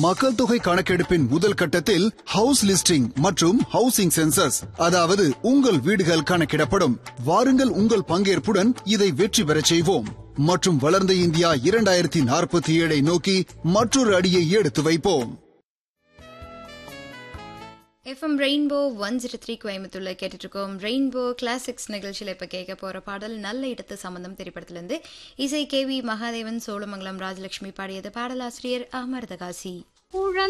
மக்கள் தொகை கணக்கெடுப்பின் முதல் கட்டத்தில் ஹவுஸ் லிஸ்டிங் மற்றும் ஹவுசிங் சென்சஸ் அதாவது உங்கள் வீடுகள் கணக்கிடப்படும் வாருங்கள் உங்கள் பங்கேற்புடன் இதை வெற்றி பெறச் செய்வோம் மற்றும் வளர்ந்த இந்தியா இரண்டாயிரத்தி நாற்பத்தி ஏழை நோக்கி மற்றொரு அடியை எடுத்து வைப்போம் FM rainbow one zero three கோயம்புத்தூர்ல கேட்டுட்டு இருக்கோம் ரெயின்போ கிளாசிக்ஸ் நிகழ்ச்சியில் இப்போ கேட்க போற பாடல் நல்ல இடத்து சம்பந்தம் திரைப்படத்திலிருந்து இசை கே வி மகாதேவன் சோழமங்கலம் ராஜலட்சுமி பாடியது பாடலாசிரியர் அமர்தகாசி உழ